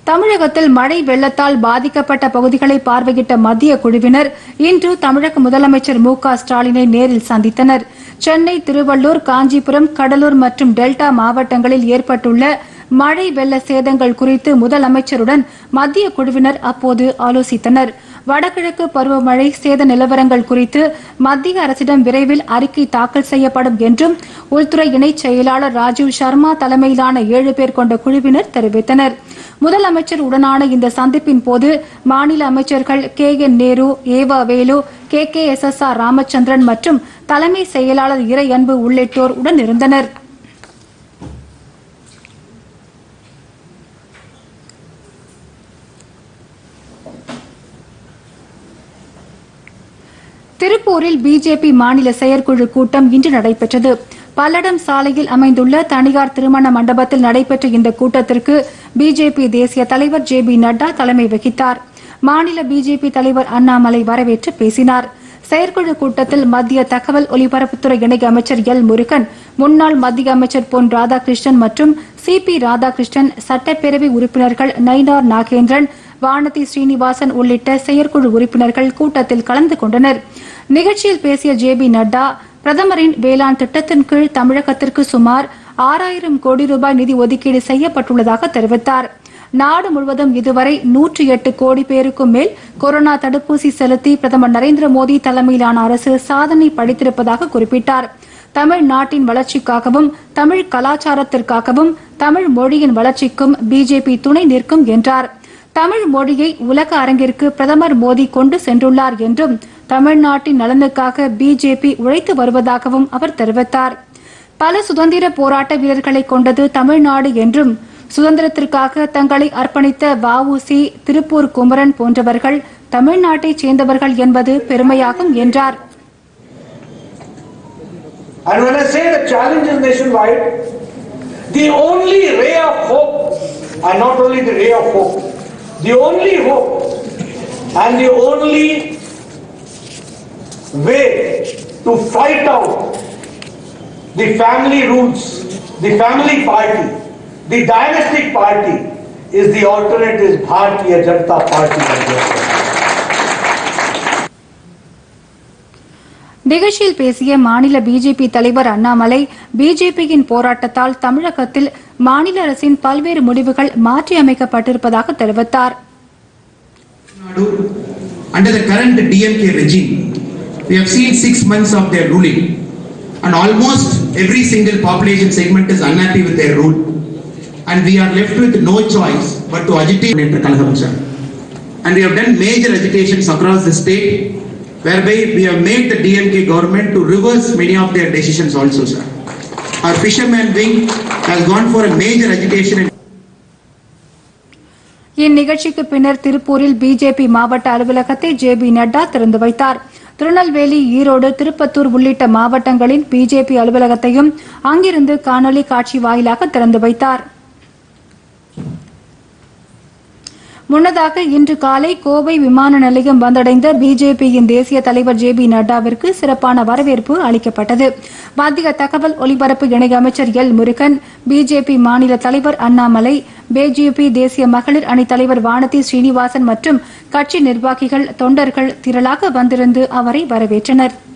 தமிழகத்தில் மழை வெள்ளத்தால் பாதிக்கப்பட்ட பகுதிகளை பார்வையிட்ட மத்திய குழுவினர் இன்று தமிழக முதலமைச்சர் மு க ஸ்டாலினை நேரில் சந்தித்தனர் சென்னை திருவள்ளூர் காஞ்சிபுரம் கடலூர் மற்றும் டெல்டா மாவட்டங்களில் ஏற்பட்டுள்ள மழை வெள்ள சேதங்கள் குறித்து முதலமைச்சருடன் மத்திய குழுவினர் அப்போது ஆலோசித்தனர் வடகிழக்கு பருவமழை சேத நிலவரங்கள் குறித்து மத்திய அரசிடம் விரைவில் அறிக்கை தாக்கல் செய்யப்படும் என்றும் உள்துறை இணைச் செயலாளர் ராஜீவ் சர்மா தலைமையிலான ஏழு பேர் கொண்ட குழுவினர் தெரிவித்தனர் முதலமைச்சர் உடனான இந்த சந்திப்பின் போது மாநில அமைச்சர்கள் K N Nehru E V Velu K K S S R Ramachandran மற்றும் தலைமை செயலாளர் இறை அன்பு உள்ளிட்டோர் உடனிருந்தனர் திருப்பூரில் பிஜேபி மாநில செயற்குழு கூட்டம் இன்று நடைபெற்றது பல்லடம் சாலையில் அமைந்துள்ள தனியார் திருமண மண்டபத்தில் நடைபெற்ற இந்த கூட்டத்திற்கு பிஜேபி தேசிய தலைவர் ஜே பி நட்டா தலைமை வகித்தார் மாநில பிஜேபி தலைவர் அண்ணாமலை வரவேற்று பேசினார் செயற்குழு கூட்டத்தில் மத்திய தகவல் ஒலிபரப்புத்துறை இணை அமைச்சர் எல் முருகன் முன்னாள் மத்திய அமைச்சர் பொன் ராதாகிருஷ்ணன் மற்றும் சி பி ராதாகிருஷ்ணன் சட்டப்பேரவை உறுப்பினர்கள் நயினார் நாகேந்திரன் வானதி ஸ்ரீனிவாசன் உள்ளிட்ட செயற்குழு உறுப்பினர்கள் கூட்டத்தில் கலந்து கொண்டனர் நிகழ்ச்சியில் பேசிய ஜே பி நட்டா பிரதமரின் வேளாண் திட்டத்தின் கீழ் தமிழகத்திற்கு சுமார் ஆறாயிரம் கோடி ரூபாய் நிதி ஒதுக்கீடு செய்யப்பட்டுள்ளதாக தெரிவித்தார் நாடு முழுவதும் இதுவரை நூற்றி எட்டு கோடி பேருக்கும் மேல் கொரோனா தடுப்பூசி செலுத்தி பிரதமர் நரேந்திர மோடி தலைமையிலான அரசு சாதனை படைத்திருப்பதாக குறிப்பிட்டார் தமிழ்நாட்டின் வளர்ச்சிக்காகவும் தமிழ் கலாச்சாரத்திற்காகவும் தமிழ் மொழியின் வளர்ச்சிக்கும் பிஜேபி துணை நிற்கும் என்றார் தமிழ் மொழியை உலக அரங்கிற்கு பிரதமர் மோடி கொண்டு சென்றுள்ளார் என்றும் தமிழ்நாட்டின் நலனுக்காக பிஜேபி உழைத்து வருவதாகவும் அவர் தெரிவித்தார் பல சுதந்திர போராட்ட வீரர்களை கொண்டது தமிழ்நாடு என்றும் சுதந்திரத்திற்காக தங்களை அர்ப்பணித்த வஉசி திருப்பூர் குமரன் போன்றவர்கள் தமிழ்நாட்டைச் சேர்ந்தவர்கள் என்பது பெருமையாகும் என்றார் And when I say the challenge is nationwide, the only ray of hope, and not only the ray of hope, the only hope and the only way to fight out the family roots, the family party, the dynastic party is the alternate is Bharatiya Janata Party. நிகழ்ச்சியில் பேசிய மாநில BJP தலைவர் அண்ணாமலை பிஜேபியின் போராட்டத்தால் தமிழகத்தில் மாநில அரசின் பல்வேறு முடிவுகள் மாற்றியமைக்கப்பட்டிருப்பதாக தெரிவித்தார் Nadu, under the current DMK regime, we have seen six months of their ruling, and almost every single population segment is unhappy with their rule, and we are left with no choice but to agitate into Kalaham, sir. And we have done major agitations across the state, whereby we have made the DMK government to reverse many of their decisions also, sir. Our fisherman wing has gone for a major agitation in இந்நிகழ்ச்சிக்கு பின்னர் திருப்பூரில் BJP மாவட்ட அலுவலகத்தை J P Nadda திறந்து வைத்தார் திருநெல்வேலி ஈரோடு திருப்பத்தூர் உள்ளிட்ட மாவட்டங்களின் BJP அலுவலகத்தையும் அங்கிருந்து காணொலி காட்சி வாயிலாக திறந்து வைத்தார் முன்னதாக இன்று காலை கோவை விமான நிலையம் வந்தடைந்த பிஜேபியின் தேசிய தலைவர் ஜே பி நட்டாவிற்கு சிறப்பான வரவேற்பு அளிக்கப்பட்டது மத்திய தகவல் ஒலிபரப்பு இணையமைச்சர் எல் முருகன் பிஜேபி மாநில தலைவர் அண்ணாமலை பிஜேபி தேசிய மகளிர் அணி தலைவர் வானதி ஸ்ரீனிவாசன் மற்றும் கட்சி நிர்வாகிகள் தொண்டர்கள் திரளாக வந்திருந்து அவரை வரவேற்றனர்